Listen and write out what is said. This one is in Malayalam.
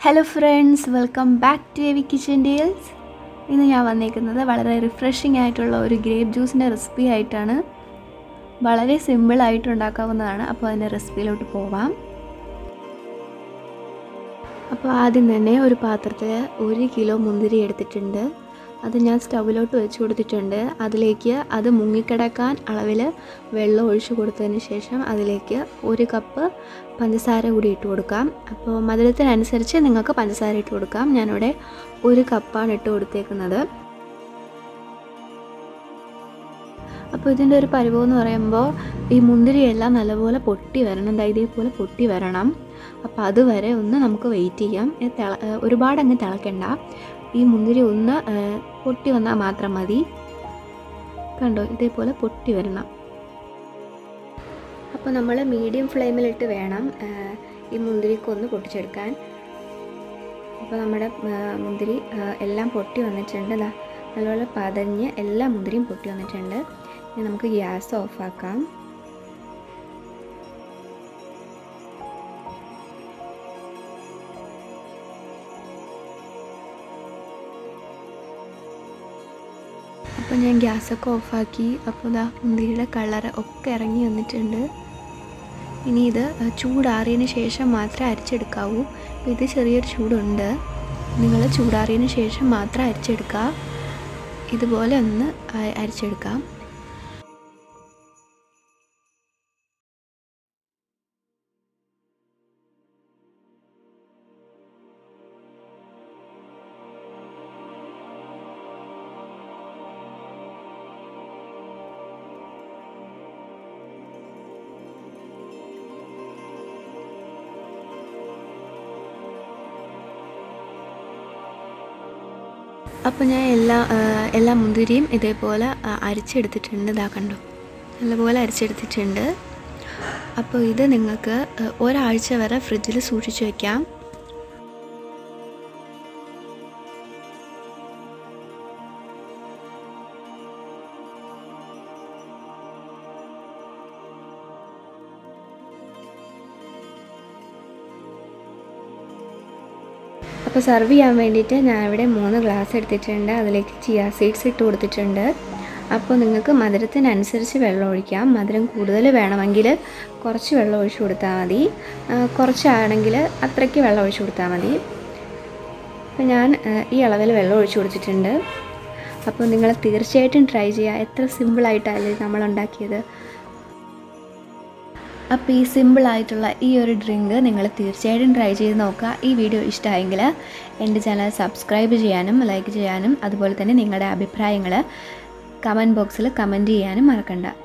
hello friends welcome back to AV kitchen deals ഇന്ന് ഞാൻ വന്നേക്കുന്നത് വളരെ റിഫ്രഷിംഗ് ആയിട്ടുള്ള ഒരു ഗ്രേപ്പ് ജ്യൂസിൻ്റെ റെസിപ്പി ആയിട്ടാണ് വളരെ സിമ്പിളായിട്ട് ഉണ്ടാക്കാവുന്നതാണ് അപ്പോൾ അതിൻ്റെ റെസിപ്പിയിലോട്ട് പോവാം അപ്പോൾ ആദ്യം തന്നെ ഒരു പാത്രത്തിൽ ഒരു കിലോ മുന്തിരി എടുത്തിട്ടുണ്ട് അത് ഞാൻ സ്റ്റൗവിലോട്ട് വെച്ച് കൊടുത്തിട്ടുണ്ട് അതിലേക്ക് അത് മുങ്ങിക്കിടക്കാൻ അളവിൽ വെള്ളം ഒഴിച്ചു കൊടുത്തതിന് ശേഷം അതിലേക്ക് ഒരു കപ്പ് പഞ്ചസാര കൂടി ഇട്ട് കൊടുക്കാം അപ്പോൾ മധുരത്തിനനുസരിച്ച് നിങ്ങൾക്ക് പഞ്ചസാര ഇട്ട് കൊടുക്കാം ഞാനിവിടെ ഒരു കപ്പാണ് ഇട്ട് കൊടുത്തേക്കുന്നത് അപ്പോൾ ഇതിൻ്റെ ഒരു പരിവം എന്ന് പറയുമ്പോൾ ഈ മുന്തിരിയെല്ലാം നല്ലപോലെ പൊട്ടി വരണം എന്താ ഇതേപോലെ പൊട്ടി വരണം അപ്പോൾ അതുവരെ ഒന്ന് നമുക്ക് വെയിറ്റ് ചെയ്യാം തിള ഒരുപാട് അങ്ങ് തിളക്കണ്ട ഈ മുന്തിരി ഒന്ന് പൊട്ടി വന്നാൽ മാത്രം മതി കണ്ടോ ഇതേപോലെ പൊട്ടി വരണം അപ്പോൾ നമ്മൾ മീഡിയം ഫ്ലെയിമിലിട്ട് വേണം ഈ മുന്തിരിക്കൊന്ന് പൊട്ടിച്ചെടുക്കാൻ അപ്പോൾ നമ്മുടെ മുന്തിരി എല്ലാം പൊട്ടി വന്നിട്ടുണ്ട് നല്ലപോലെ പതഞ്ഞ് എല്ലാ മുന്തിരിയും പൊട്ടി വന്നിട്ടുണ്ട് ഇനി നമുക്ക് ഗ്യാസ് ഓഫാക്കാം അപ്പോൾ ഞാൻ ഗ്യാസൊക്കെ ഓഫാക്കി അപ്പോൾ ഇതാ മുന്തിരിയുടെ കളർ ഒക്കെ ഇറങ്ങി വന്നിട്ടുണ്ട് ഇനി ഇത് ചൂടാറിയതിന് ശേഷം മാത്രമേ അരിച്ചെടുക്കാവൂ അപ്പോൾ ഇത് ചെറിയൊരു ചൂടുണ്ട് നിങ്ങൾ ചൂടാറിയതിന് ശേഷം മാത്രം അരിച്ചെടുക്കുക ഇതുപോലെ ഒന്ന് അരിച്ചെടുക്കാം അപ്പോൾ ഞാൻ എല്ലാ എല്ലാ മുന്തിരിയും ഇതേപോലെ അരിച്ചെടുത്തിട്ടുണ്ട് ഇതാ കണ്ടു നല്ലപോലെ അരിച്ചെടുത്തിട്ടുണ്ട് അപ്പോൾ ഇത് നിങ്ങൾക്ക് ഒരാഴ്ച വരെ ഫ്രിഡ്ജിൽ സൂക്ഷിച്ച് വയ്ക്കാം അപ്പോൾ സെർവ് ചെയ്യാൻ വേണ്ടിയിട്ട് ഞാൻ ഇവിടെ മൂന്ന് ഗ്ലാസ് എടുത്തിട്ടുണ്ട് അതിലേക്ക് ചിയാ സീഡ്സ് ഇട്ട് കൊടുത്തിട്ടുണ്ട് അപ്പോൾ നിങ്ങൾക്ക് മധുരത്തിനനുസരിച്ച് വെള്ളം ഒഴിക്കാം മധുരം കൂടുതൽ വേണമെങ്കിൽ കുറച്ച് വെള്ളം ഒഴിച്ചു കൊടുത്താൽ മതി കുറച്ചാണെങ്കിൽ അത്രയ്ക്ക് വെള്ളം ഒഴിച്ചു കൊടുത്താൽ മതി അപ്പോൾ ഞാൻ ഈ അളവിൽ വെള്ളം ഒഴിച്ചു കൊടുത്തിട്ടുണ്ട് അപ്പോൾ നിങ്ങൾ തീർച്ചയായിട്ടും ട്രൈ ചെയ്യുക എത്ര സിമ്പിളായിട്ടല്ലേ നമ്മൾ ഉണ്ടാക്കിയത് അപ്പോൾ ഈ സിമ്പിളായിട്ടുള്ള ഈ ഒരു ഡ്രിങ്ക് നിങ്ങൾ തീർച്ചയായിട്ടും ട്രൈ ചെയ്ത് നോക്കുക ഈ വീഡിയോ ഇഷ്ടമായെങ്കിൽ എൻ്റെ ചാനൽ സബ്സ്ക്രൈബ് ചെയ്യാനും ലൈക്ക് ചെയ്യാനും അതുപോലെ തന്നെ നിങ്ങളുടെ അഭിപ്രായങ്ങൾ കമൻറ്റ് ബോക്സിൽ കമൻറ്റ് ചെയ്യാനും മറക്കണ്ട